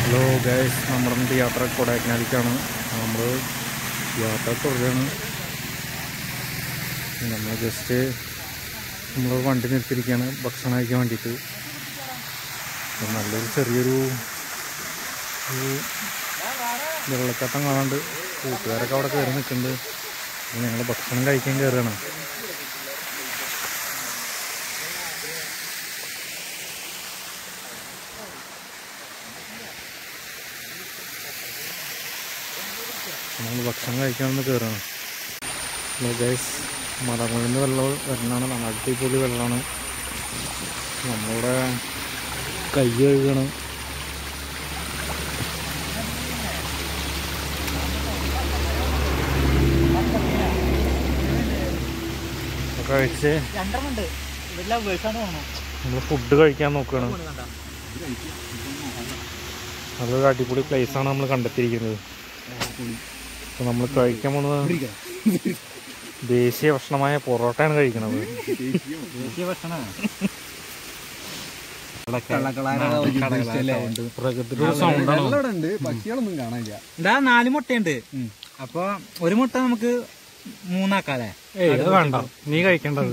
Hello guys നമ്മുടെ ഇന്നത്തെ യാത്ര കൊടൈക്കനാലിലേക്കാണ് നമ്മൾ യാത്ര തുടരുകയാണ് നമ്മൾ ജസ്റ്റ് നമ്മൾ വണ്ടി നിർത്തിയിരിക്കുകയാണ് ഭക്ഷണം കഴിക്കാൻ വേണ്ടിയിട്ട് അപ്പോൾ നല്ലൊരു ചെറിയൊരു ഒരു വെള്ളച്ചാട്ടം കാണാണ്ട് കൂട്ടുകാരൊക്കെ അവിടെ കയറി നിൽക്കുന്നുണ്ട് ഞങ്ങൾ ഭക്ഷണം കഴിക്കാൻ കയറുകയാണ് നമ്മൾ ഭക്ഷണം കഴിക്കാനൊന്ന് കയറാണ് ഹലോ ഗൈസ് മലകളിൽ നിന്ന് വെള്ളം വരണതാണ് നല്ല അടിപൊളി വെള്ളമാണ് നമ്മളിവിടെ കൈ കഴുകണം ഒക്കെ കഴിച്ച് രണ്ടെണ്ണമുണ്ട് ഇതെല്ലാം വേഴ്സാണ് തോന്നുന്നു നമ്മൾ ഫുഡ് കഴിക്കാൻ നോക്കുകയാണ് നല്ലൊരു അടിപൊളി place ആണ് നമ്മൾ കണ്ടെത്തിയിരിക്കുന്നത് അപ്പോൾ നമ്മൾ കഴിക്കാൻ പോകുന്നത് ദേശീയ ഭക്ഷണമായ പൊറോട്ടയാണ് കഴിക്കുന്നത് ദേശീയ ഭക്ഷണമാണ് പ്രകൃതിയുടെ സൗണ്ടാണ് ഉണ്ട് പക്ഷികളൊന്നും കാണാനില്ല ഇതാ നാല് മുട്ടയുണ്ട് അപ്പൊ ഒരു മുട്ട നമുക്ക് മൂന്നാക്കാല്ലേ ഏയ് അത് വേണ്ട നീ കഴിക്കേണ്ടത്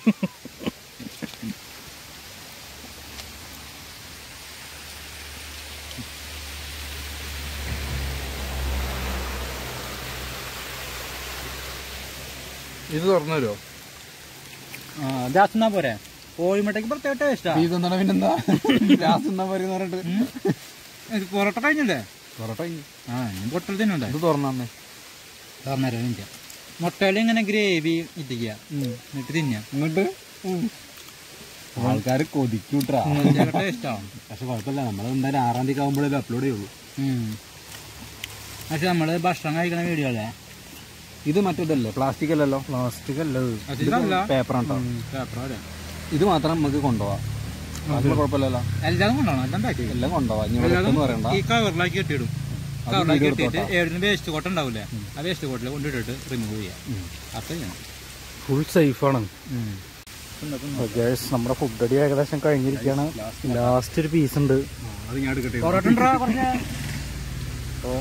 ഇത് തുറന്നു തരുമോ ഗ്യാസ് എന്നാ പോരെ കോഴിമുട്ടയ്ക്ക് പ്രത്യേക ടേസ്റ്റാ ഇത് എന്താണ് പിന്നെന്താ ഗ്യാസ് എന്നാ പറയുന്ന പറഞ്ഞിട്ട് പൊറോട്ട കഴിഞ്ഞല്ലേ പൊറോട്ട ആ ഞാൻ പൊട്ടൽ തന്നെ ഇത് തുറന്നെ പറഞ്ഞുതരാം എനിക്ക് മുട്ടയിൽ ഇങ്ങനെ ഗ്രേവി ഇട്ടിക്കുക എന്നിട്ട് തിന്നാ എന്നിട്ട് ആൾക്കാര് കൊതിക്കൂട്ടാ പ്രത്യേക ടേസ്റ്റാവും പക്ഷെ കുഴപ്പമില്ല നമ്മൾ എന്തായാലും ആറാം തീയതി ആകുമ്പോഴേ അപ്ലോഡ് ചെയ്യുള്ളൂ പക്ഷെ നമ്മള് ഭക്ഷണം കഴിക്കണ വീഡിയോ അല്ലേ ഇത് മറ്റേതല്ലേ പ്ലാസ്റ്റിക് അല്ലല്ലോ പ്ലാസ്റ്റിക് അല്ലത് അതിലല്ല പേപ്പർ ആട്ടോ പേപ്പറല്ലേ ഇത് മാത്രം നമുക്ക് കൊണ്ടുപോവാം അതിന് കുഴപ്പമില്ലല്ലോ എല്ലാതും കൊണ്ടാണോ എല്ലാം പാക്ക് എല്ലാം കൊണ്ടുപോവാം ഇനി ഇവിടെ എല്ലാതും എത്തുമെന്ന് പറയണ്ട ഈ കവറിലാക്കി കെട്ടിയിടും അത് കവറിലാക്കി വീഡിയോ കെട്ടിയിട്ട് എടുത്തോട്ടോ. എവിടുന്ന് വേസ്റ്റ് കോട്ട ഉണ്ടാവില്ലേ ആ വേസ്റ്റ് കോട്ടിൽ കൊണ്ടിട്ടിട്ട് റിമൂവ് ചെയ്യാം അപ്പൊ ചെയ്യണം ഫുൾ സേഫാണ് ഗ്യാസ് നമ്മുടെ ഫുഡ് അടി ഏകദേശം കഴിഞ്ഞിരിക്കുകയാണ് ലാസ്റ്റ് ഒരു പീസ് ഉണ്ട് അത് ഞാൻ എടുക്കട്ടെ പൊറോട്ട ഉണ്ടോ കുറച്ച് അപ്പോൾ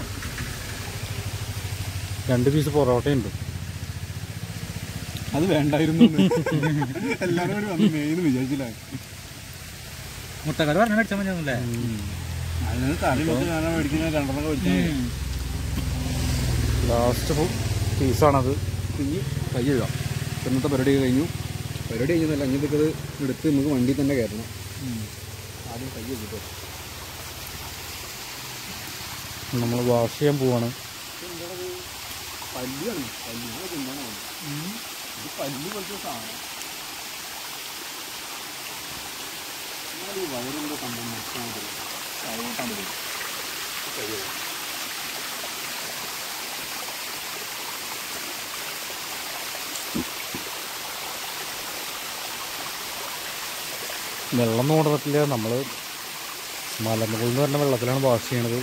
രണ്ട് പീസ് പൊറോട്ടയുണ്ട് അത് വേണ്ടായിരുന്നു എല്ലാരും കൂടി വന്ന് മെയിൻ വിചാരിച്ചില്ല മുട്ടക്കറി പറഞ്ഞ മേടിച്ചാൽ മതിയൊന്നുമില്ലേ അതിന് കറി വെച്ച് ഞാൻ മേടിക്കുന്ന രണ്ടെണ്ണം കഴിച്ചാൽ ലാസ്റ്റ് പീസാണത് ഇനി കൈ കഴുകാം ഇന്നത്തെ പരിപാടി കഴിഞ്ഞു പരിപാടി കഴിഞ്ഞതല്ല ഇങ്ങനത്തെ ഇത് എടുത്ത് നമുക്ക് വണ്ടി തന്നെ കയറണം ആദ്യം കൈ വെച്ചിട്ടോ നമ്മൾ വാഷ് ചെയ്യാൻ പോവാണ് പല്ലിയാണ് പല്ലിനെ തിന്നാണ് ഇത് പല്ല് പോലത്തെ സാധനം എന്നാൽ ഈ വയറിൻ്റെ സംഭവം നിർത്താൻ ചവിട്ടാൻ പറ്റും വെള്ളം നോടത്തില്ല നമ്മൾ മലമുകളിൽ നിന്ന് പറഞ്ഞ വെള്ളത്തിലാണ് വാഷ് ചെയ്യണത്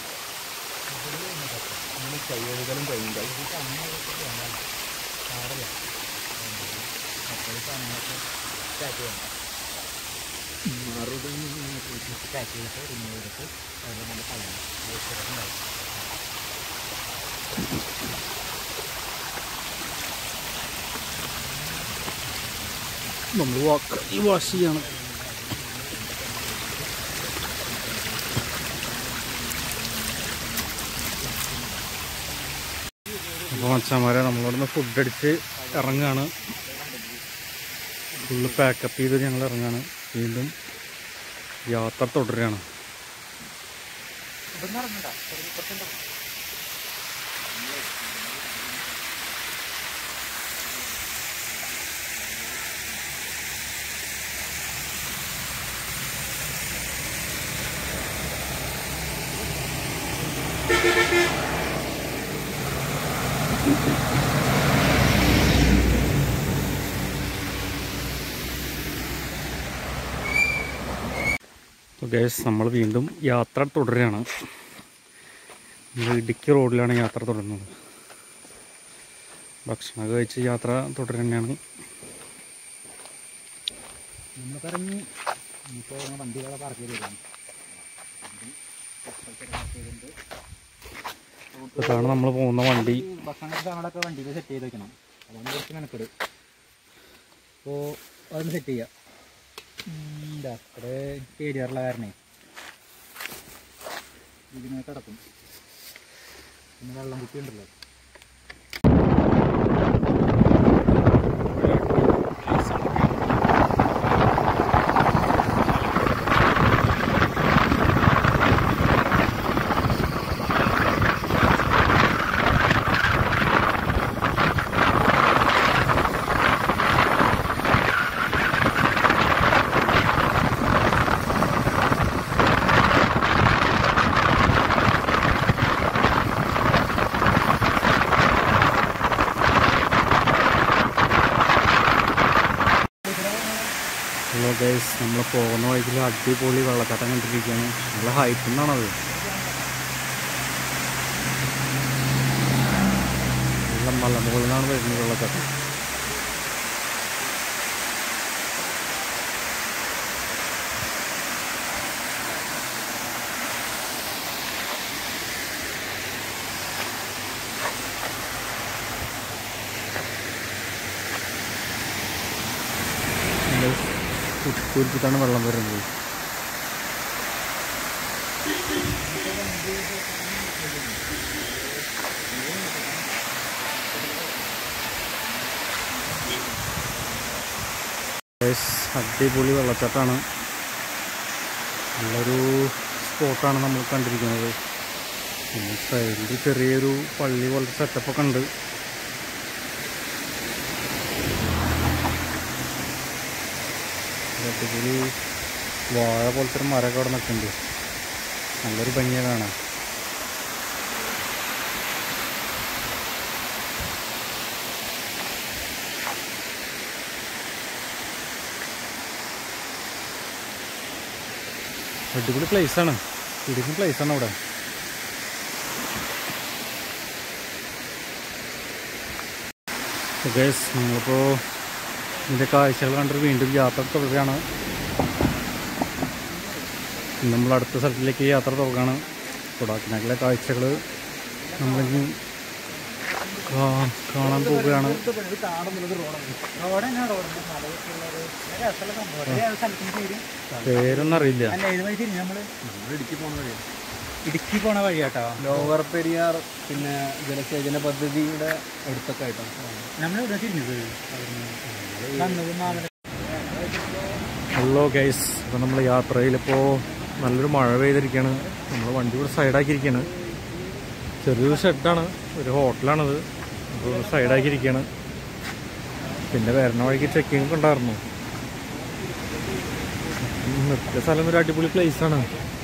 നമ്മൾ ഈ വാഷ് ചെയ്യണം അപ്പോൾ മച്ചാമാരെ നമ്മളിവിടുന്ന് ഫുഡ് അടിച്ച് ഇറങ്ങാണ് ഫുള്ള് പാക്കപ്പ് ചെയ്ത് ഞങ്ങൾ ഇറങ്ങാണ് വീണ്ടും യാത്ര തുടരുകയാണ് അപ്പോൾ ഗൈസ് നമ്മൾ വീണ്ടും യാത്ര തുടരുകയാണ് നമ്മൾ ഇടുക്കി റോഡിലാണ് യാത്ര തുടരുന്നത് ഭക്ഷണം കഴിച്ച് യാത്ര തുടരുകയാണ് നമ്മളിറങ്ങി ഇനിയിപ്പോ വണ്ടികളെ പാർക്ക് ചെയ്ത് ഇതാണ് നമ്മൾ പോകുന്ന വണ്ടി ഭക്ഷണ സാധനങ്ങളൊക്കെ വണ്ടിയിൽ സെറ്റ് ചെയ്ത് വെക്കണം അതാണ് കുറച്ച് മെനക്കെട് അപ്പോൾ അതൊന്ന് സെറ്റ് ചെയ്യാം എന്താ അത്ര പേടിയാറുള്ള കാരണേ ഇതിനെ കിടക്കും പിന്നെ വെള്ളം കുപ്പി ഉണ്ടല്ലോ ഹലോ ഗൈസ് നമ്മൾ പോകുന്ന വഴിക്കിൽ അടിപൊളി വെള്ളച്ചാട്ടം കണ്ടിരിക്കുകയാണ് നല്ല ഹൈറ്റിൽ നിന്നാണത് നല്ല മലമുകളിൽ നിന്നാണ് വരുന്നത് വെള്ളച്ചാട്ടം കുറ്റിക്കുരിച്ചിട്ടാണ് വെള്ളം വരുന്നത് Guys, അടിപൊളി വെള്ളച്ചാട്ടമാണ് നല്ലൊരു സ്പോട്ടാണ് നമ്മൾ കണ്ടിരിക്കുന്നത് പിന്നെ സൈഡിൽ ചെറിയൊരു പള്ളി പോലത്തെ സെറ്റപ്പൊക്കെ ഉണ്ട് അടിപൊളി വാഴ പോലത്തെ ഒരു മരമൊക്കെ അവിടെ നിൽക്കുന്നുണ്ട് നല്ലൊരു ഭംഗിയെ കാണാൻ അടിപൊളി place ആണ് ഇടുക്കി place ആണ് അവിടെ ഗേസ് നമ്മളിപ്പോൾ ഇതിൻ്റെ കാഴ്ചകൾ കണ്ടിട്ട് വീണ്ടും യാത്ര തുടരുകയാണ് നമ്മൾ അടുത്ത സ്ഥലത്തിലേക്ക് യാത്ര തുടങ്ങുകയാണ് കൊടാക്കിനാക്കിലെ കാഴ്ചകൾ നമ്മളിനി കാ- കാണാൻ പോവുകയാണ് റോഡ് തന്നെ റോഡ് രസമുള്ള സംഭവം സ്ഥലത്തിന് പേര് പേരൊന്നും അറിയില്ല അല്ല ഏത് വഴി തിരിഞ്ഞു നമ്മള് ഇടുക്കി പോണ വഴിയാണ് ഇടുക്കി പോണ വഴിയാട്ടോ ലോവർ പെരിയാർ പിന്നെ ജലസേചന പദ്ധതിയുടെ അടുത്തൊക്കെ ആയിട്ടാണ് നമ്മൾ ഇവിടെ തിരിഞ്ഞത് വന്നത് മാമല ഹലോ ഗൈസ് അപ്പോൾ നമ്മൾ യാത്രയിലിപ്പോൾ നല്ലൊരു മഴ പെയ്തിരിക്കുകയാണ് നമ്മൾ വണ്ടി ഇവിടെ സൈഡാക്കിയിരിക്കുകയാണ് ചെറിയൊരു ഷെഡാണ് ഒരു ഹോട്ടലാണിത് അപ്പോൾ സൈഡാക്കിയിരിക്കുകയാണ് പിന്നെ വരുന്ന വഴിക്ക് ചെക്കിംഗ് ഒക്കെ ഉണ്ടായിരുന്നു ഉം, നിർത്തിയ സ്ഥലം ഒരു അടിപൊളി place ആണ്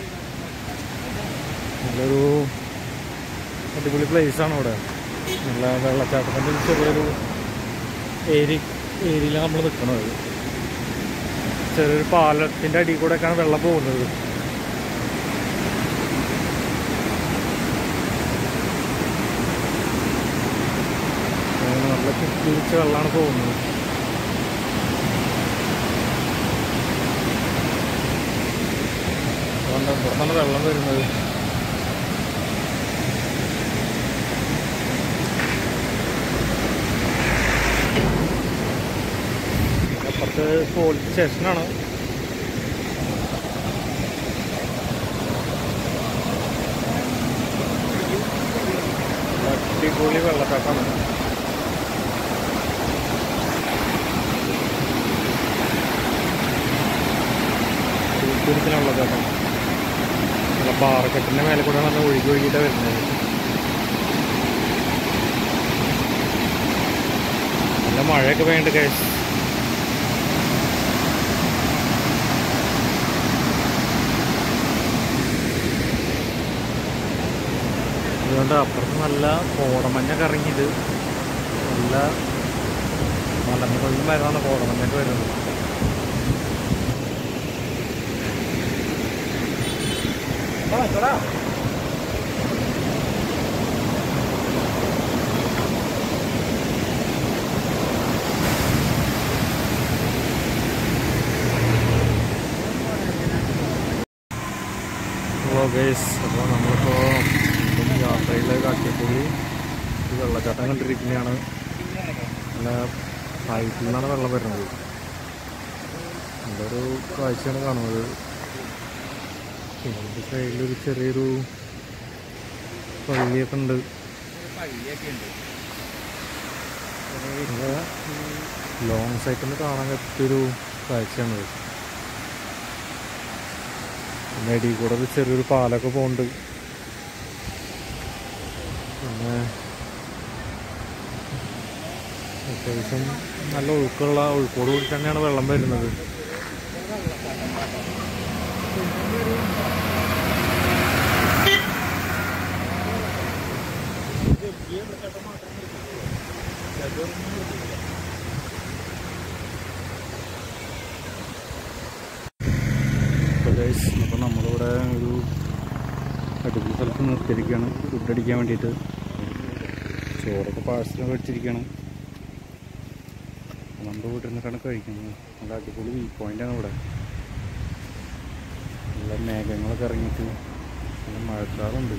നല്ലൊരു അടിപൊളി place ആണ് ഇവിടെ നല്ല വെള്ളച്ചാട്ടത്തിൻ്റെ ഒരു ചെറിയൊരു ഏരി ഏരിയയിലാണ് നമ്മൾ നിൽക്കുന്നത് ചെറിയൊരു പാലത്തിന്റെ അടിയിൽ കൂടെയൊക്കെയാണ് വെള്ളം പോകുന്നത് അങ്ങനെ നല്ല കുത്തിരിച്ച വെള്ളമാണ് പോകുന്നത് അതുകൊണ്ട് ഇവിടുന്നാണ് വെള്ളം വരുന്നത് അപ്പുറത്ത് പോലീസ് സ്റ്റേഷനാണ് അടിപൊളി വെള്ളച്ചാട്ടമാണ് ഒരിക്കലും വെള്ളച്ചാട്ടം നല്ല പാറക്കെട്ടിന്റെ മേലെ കൂടെ നല്ല ഒഴുകി ഒഴുകിയിട്ടാണ് വരുന്നത് നല്ല മഴയൊക്കെ വേണ്ട കേസ് അതുകൊണ്ട് അപ്പുറത്ത് നല്ല കോടമഞ്ഞൊക്കെ ഇറങ്ങിയത് നല്ല മലമുകളിൽ വരുന്നതാണ് കോടമഞ്ഞൊക്കെ വരുന്നത് ഹലോ ഗൈസ് അപ്പോൾ നമ്മളിപ്പോൾ യാത്രയിലെ കാട്ടിയപ്പൊളി ഒരു വെള്ളച്ചാട്ടം കണ്ടിരിക്കുന്നതാണ് നല്ല ഹൈറ്റിൽ നിന്നാണ് വെള്ളം വരുന്നത് നല്ലൊരു കാഴ്ചയാണ് കാണുന്നത് ഇതിൻ്റെ സൈഡിലൊരു ചെറിയൊരു പള്ളിയൊക്കെ ഉണ്ട് ലോങ് സൈറ്റിൽ നിന്ന് കാണാൻ പറ്റിയൊരു കാഴ്ചയാണിത് പിന്നെ അടിയിൽ കൂടെ ഒരു ചെറിയൊരു പാലൊക്കെ പോകുന്നുണ്ട് പിന്നെ അത്യാവശ്യം നല്ല ഒഴുക്കുള്ള ഒഴുക്കോട് കൂടി തന്നെയാണ് വെള്ളം വരുന്നത് അപ്പോൾ ഗൈസ് അപ്പോൾ നമ്മളിവിടെ ഒരു അടിപൊളി സ്ഥലത്ത് നിർത്തിയിരിക്കുകയാണ് ഫുഡ് അടിക്കാൻ വേണ്ടിയിട്ട് ചോറൊക്കെ പാഴ്സലൊക്കെ മേടിച്ചിരിക്കുകയാണ് അപ്പോൾ നമ്മുടെ വീട്ടിൽ നിന്നിട്ടാണ് കഴിക്കുന്നത് നല്ല അടിപൊളി വ്യൂ പോയിൻ്റാണ് ഇവിടെ നല്ല മേഘങ്ങളൊക്കെ ഇറങ്ങിയിട്ട് നല്ല മഴക്കാറുണ്ട്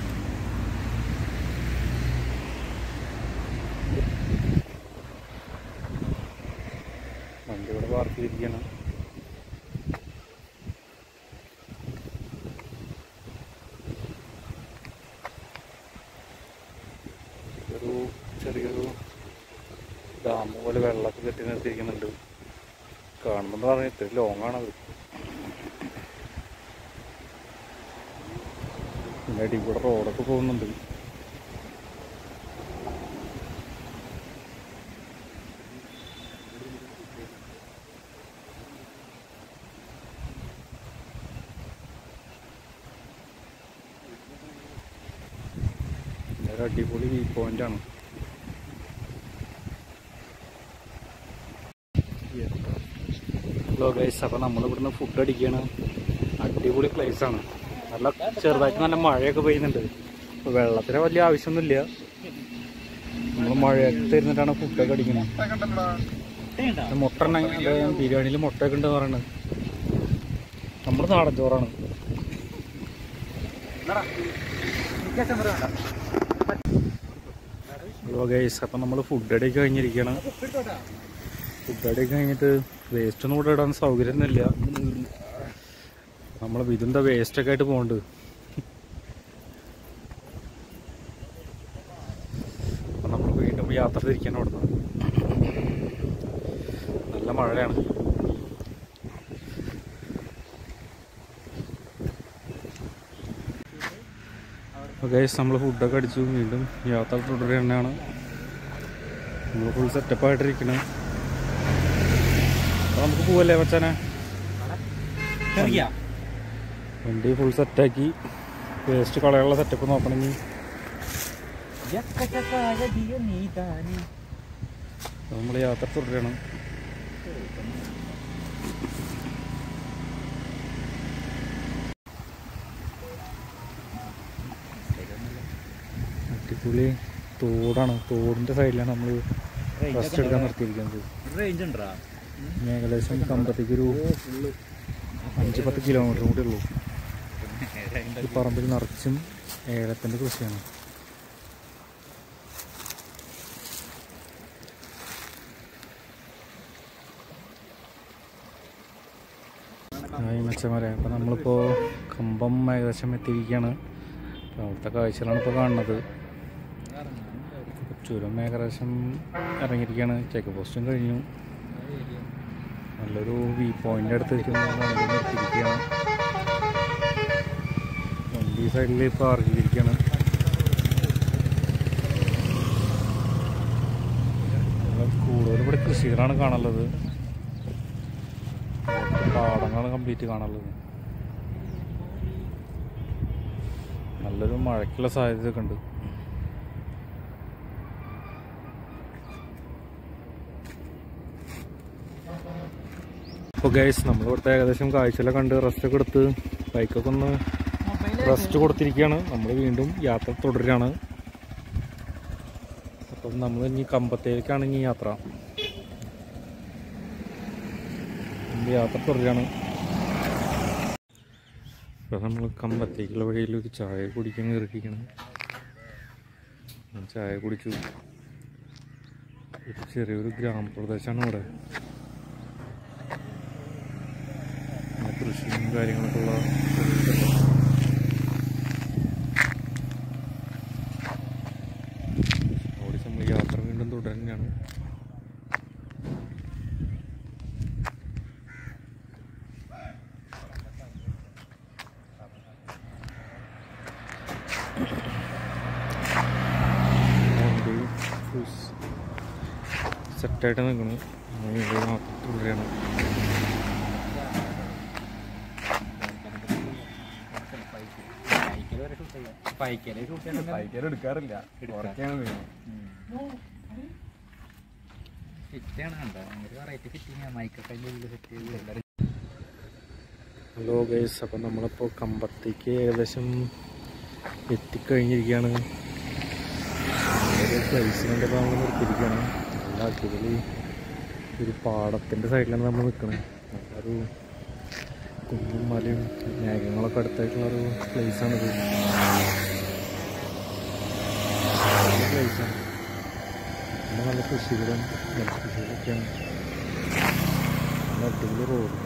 വണ്ടി ഇവിടെ പാർക്ക് ചെയ്തിരിക്കുകയാണ് ഒരു ചെറിയൊരു ഡാം പോലെ വെള്ളമൊക്കെ കെട്ടി നിർത്തിയിരിക്കുന്നുണ്ട് കാണുമ്പോൾ പറഞ്ഞാൽ ഇത്ര ലോങ് ആണത് പിന്നെ അടി കൂടെ റോഡൊക്കെ പോകുന്നുണ്ട് ഒരു അടിപൊളി വ്യൂ പോയിന്റ് ആണ് ഹലോ ഗൈസ് അപ്പോൾ നമ്മൾ ഇവിടുന്ന് ഫുഡ് അടിക്കുകയാണ് അടിപൊളി place ആണ് നല്ല ചെറുതായിട്ട് നല്ല മഴയൊക്കെ പെയ്യുന്നുണ്ട് അപ്പോൾ വെള്ളത്തിന് വലിയ ആവശ്യമൊന്നുമില്ല നമ്മൾ മഴയൊക്കെ തരുന്നിട്ടാണ് ഫുഡൊക്കെ അടിക്കുന്നത് മുട്ട ഉണ്ടെങ്കിൽ ബിരിയാണിയിൽ മുട്ടയൊക്കെ ഉണ്ടെന്ന് പറയുന്നത് നമ്മുടെ നാടൻ ചോറാണ് ഹലോ ഗൈസ് അപ്പം നമ്മൾ ഫുഡ് അടി കഴിഞ്ഞിരിക്കുകയാണ് ഫുഡ് അടി കഴിഞ്ഞിട്ട് വേസ്റ്റ് ഒന്നും ഇവിടെ ഇടാൻ സൗകര്യമൊന്നുമില്ല നമ്മൾ ഇതിൻ്റെ വേസ്റ്റൊക്കെ ആയിട്ട് പോകുന്നുണ്ട് അപ്പം നമ്മൾ വീണ്ടും യാത്ര തിരിക്കാൻ അവിടുന്ന് നല്ല മഴയാണ് ഗൈസ് നമ്മൾ ഫുഡൊക്കെ അടിച്ചു വീണ്ടും യാത്ര തുടരുകയാണ് നമ്മൾ ഫുൾ സെറ്റപ്പായിട്ടിരിക്കണം അപ്പോൾ നമുക്ക് പോവല്ലേ മച്ചാനെ വണ്ടി ഫുൾ സെറ്റാക്കി വേസ്റ്റ് കളയാനുള്ള സെറ്റപ്പ് നോക്കണമെങ്കിൽ നമ്മൾ യാത്ര തുടരുകയാണ് അടിപൊളി തോടാണ് തോടിൻ്റെ സൈഡിലാണ് നമ്മൾ റെസ്റ്റ് എടുക്കാൻ നിർത്തിയിരിക്കുന്നത് റേഞ്ച് ഉണ്ടാ ഇനി ഏകദേശം കമ്പത്തേക്ക് ഒരു അഞ്ച് പത്ത് കിലോമീറ്റർ കൂടി ഉള്ളൂ ഈ പറമ്പിൽ നിറച്ചും ഏലത്തിൻ്റെ കൃഷിയാണ് ഹായ് മച്ചന്മാരെ അപ്പോൾ നമ്മളിപ്പോൾ കമ്പം ഏകദേശം എത്തിയിരിക്കുകയാണ് അപ്പോൾ അവിടുത്തെ കാഴ്ചകളാണ് ഇപ്പോൾ കാണുന്നത് ചുരം ഏകദേശം ഇറങ്ങിയിരിക്കുകയാണ് ചെക്ക് പോസ്റ്റും കഴിഞ്ഞു നല്ലൊരു വ്യൂ പോയിന്റ് അടുത്ത് വണ്ടി നിർത്തിയിരിക്കുകയാണ് വണ്ടി സൈഡിൽ പാർക്ക് ചെയ്തിരിക്കുകയാണ് നല്ല കൂടുതൽ ഇവിടെ കൃഷികളാണ് കാണുള്ളത് പാടങ്ങളാണ് കംപ്ലീറ്റ് കാണുള്ളത് നല്ലൊരു മഴയ്ക്കുള്ള സാധ്യതയൊക്കെ ഉണ്ട് അപ്പോൾ ഗൈസ് നമ്മളിവിടുത്തെ ഏകദേശം കാഴ്ചകളൊക്കെ കണ്ട് റെസ്റ്റ് ഒക്കെ എടുത്ത് ബൈക്കൊക്കെ ഒന്ന് റെസ്റ്റ് കൊടുത്തിരിക്കുകയാണ് നമ്മൾ വീണ്ടും യാത്ര തുടരുകയാണ് അപ്പം നമ്മൾ ഇനി കമ്പത്തേക്കാണ് ഇനി യാത്ര ഇനി യാത്ര തുടരുകയാണ് ഇപ്പം നമ്മൾ കമ്പത്തേക്കുള്ള വഴിയിൽ ഒരു ചായ കുടിക്കാൻ കയറിയിരിക്കണം ഞാൻ ചായ കുടിച്ചു ഒരു ചെറിയൊരു ഗ്രാമപ്രദേശമാണ് ഇവിടെ പിന്നെ കൃഷിയും കാര്യങ്ങളൊക്കെ ഉള്ള ഒരു സ്ഥലം. അവിടെ നമ്മൾ യാത്ര വീണ്ടും തുടരുകയാണ് വണ്ടി സെറ്റായിട്ട് നിൽക്കണം ഇവിടെ മാത്രം തുടരുകയാണ് പൈക്കല് വരെ ഷൂട്ട് ചെയ്യാം പൈക്കല് ഷൂട്ട് ചെയ്യാൻ ബൈക്കേൽ എടുക്കാറില്ല ഉറക്കാണ് വീണത് ഫിറ്റാണ് കണ്ടോ ഭയങ്കര വെറൈറ്റി ഫിറ്റിങ് മൈക്കൊക്കെ അതിൻ്റെ ഉള്ളിൽ സെറ്റ് ചെയ്ത് എല്ലാവരും ഹലോ ഗൈസ് അപ്പം നമ്മളിപ്പോൾ കമ്പത്തേക്ക് ഏകദേശം എത്തിക്കഴിഞ്ഞിരിക്കുകയാണ് ഒരു പ്ലേസ് കണ്ടപ്പോൾ നമ്മൾ നിർത്തിയിരിക്കുകയാണ് നല്ല അടിപൊളി ഒരു പാടത്തിൻ്റെ സൈഡിലാണ് നമ്മൾ നിൽക്കുന്നത് ഒരു കുന്നും മലയും മേഘങ്ങളൊക്കെ അടുത്തായിട്ടുള്ളൊരു പ്ലേസാണിത് നല്ല പ്ലേസാണ് പിന്നെ നല്ല കൃഷികളും നെൽകൃഷികളൊക്കെയാണ് നല്ല അടിപൊളി റോഡ്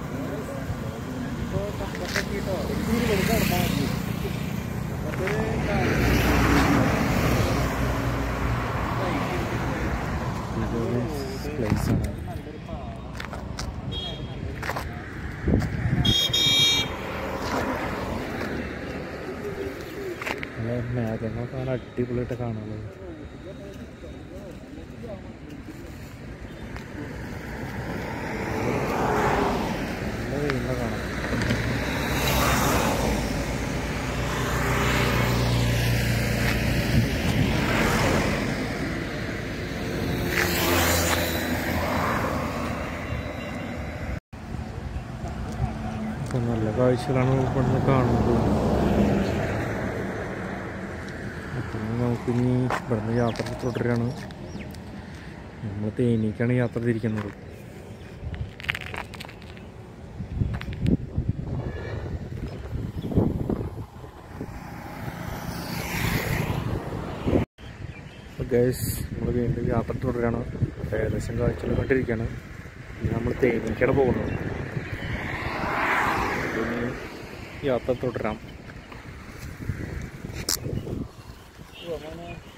ഇതൊരു പ്ലേസാണ് നല്ല മേഘങ്ങളൊക്കെ നല്ല അടിപൊളിയായിട്ട് കാണാനുള്ളത് നല്ല വെയിലാണ് കാണാം അപ്പോൾ നല്ല കാഴ്ചകളാണ് ഇവിടുന്ന് കാണുന്നത് അപ്പം നമുക്കിനി ഇവിടുന്ന് യാത്ര തുടരുകയാണ് നമ്മൾ തേനിക്കാണ് യാത്ര തിരിക്കുന്നത് ഗൈസ് നമ്മൾ വീണ്ടും യാത്ര തുടരുകയാണ് അപ്പോൾ ഏകദേശം കാഴ്ചകൾ കണ്ടിരിക്കുകയാണ് ഇനി നമ്മൾ തേനിക്കാണ് പോകുന്നത് അപ്പോൾ ഇനി യാത്ര തുടരാം